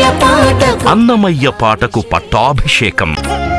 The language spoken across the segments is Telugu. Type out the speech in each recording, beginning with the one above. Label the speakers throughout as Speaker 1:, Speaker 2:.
Speaker 1: పాటకు
Speaker 2: అన్నమయ్య పాటకు పట్టాభిషేకం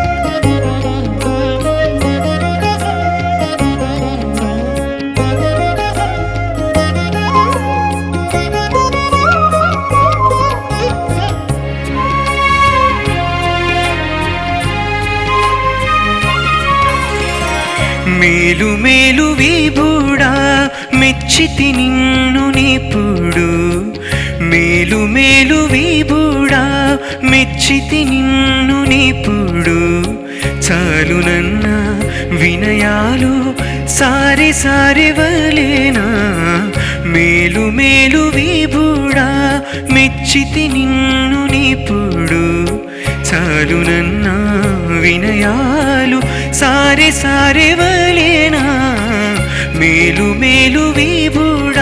Speaker 3: మేలు మేలు విభుడా మెచ్చితి నిన్ను నిపుడు మేలు మేలు విభుడా మెచ్చితి నిన్ను నిపుడు చాలునన్న వినయాలు సారి సారి వలేనా మేలు మేలు విభుడా మెచ్చితి నిన్ను నిపుడు చాలునన్న వినయాలు సారే సారే వలేనా మేలు మేలు విభుడా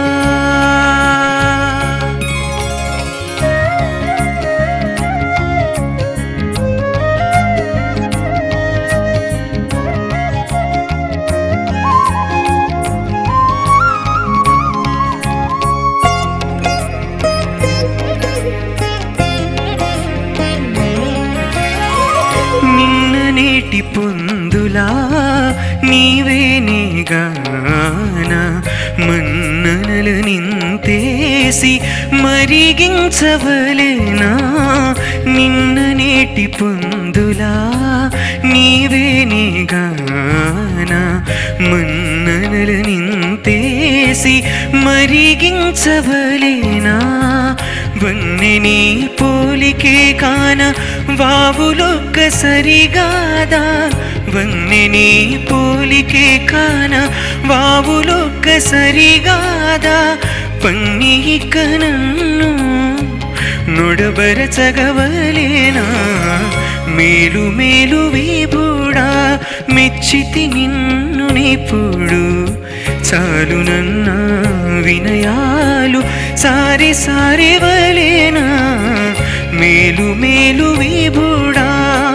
Speaker 3: నిన్న నేటి పొందులా నీవే నీగాన మన్ననలు నింతేసి మరిగించవలేనా నిన్న నేటి పొందులా నీవే నీగాన మన్ననలు నింతేసి మరిగించవలేనా వన్నె నీ పోలికే కాన వావులొక్క సరిగాదా వన్నె నీ పోలికే కాన వావులొక్క సరిగాదా పన్ని ఇక నన్ను నొడబరచగవలేనా మేలు మేలు విభుడా మెచ్చితి నిన్ను నిపుడు చాలునన్న వినయాలు సారి సారి వలేనా మేలు మేలు విభుడా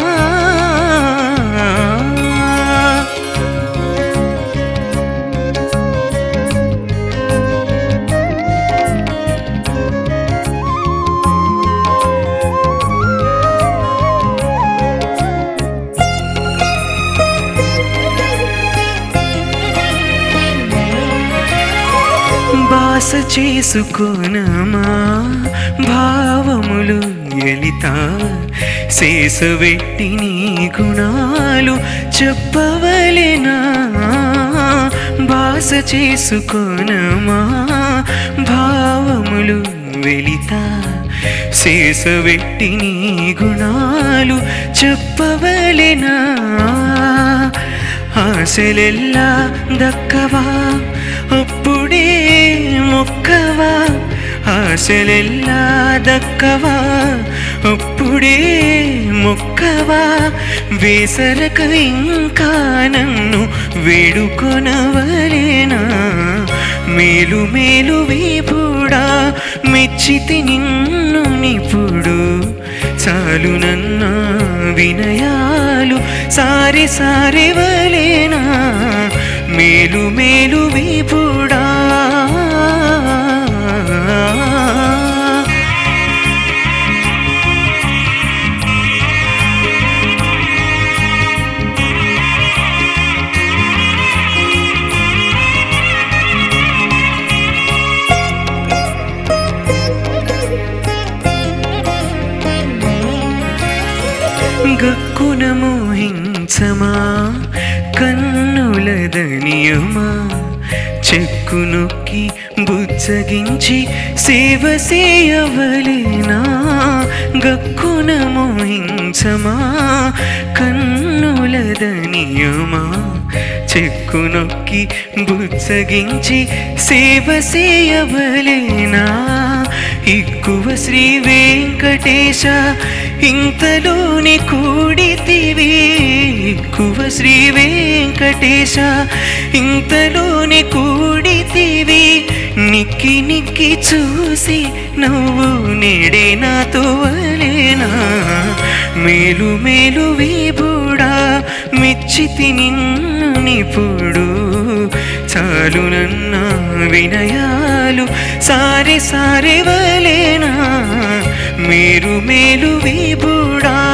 Speaker 3: బాస చేసుకొనమా భావములు ఎలిత శేషవెట్టి నీ గుణాలు చెప్పవలెనా బాస చేసుకొనమా భావములు వెలిత శేషవెట్టి నీ గుణాలు చెప్పవలెనా ఆశలెల్లా దక్కవా అప్పుడే మొక్కవా ఆశలెల్లా దక్కవా అప్పుడే మొక్కవా వేసరక ఇంకా నన్ను వేడుకొనవలేనా మేలు మేలు విభుడా మెచ్చితి నిన్ను నిపుడు చాలునన్న వినయాలు సారి సారి వలేనా మేలు మేలు విభుడా గక్కున మోహించమా కన్నులదనియమా చెక్కు నొక్కి బుచ్చగించి సేవ చేయవలేనా గక్కున మోహించమా కన్నులదనియమా చెక్కు నొక్కి బుచ్చగించి సేవ చేయవలేనా ఎక్కువ శ్రీ వెంకటేశ ఇంతలోని కూడితివి ఎక్కువ శ్రీ వెంకటేశ ఇంతలోని కూడితివి నిక్కి నిక్కి చూసి నువ్వు నేడే నాతో వలేనా మేలు మేలు విభుడా మెచ్చితి నిన్ను నిపుడు చాలు నన్న వినయాలు సారి సారి వలేనా మీరు మేలు విభుడా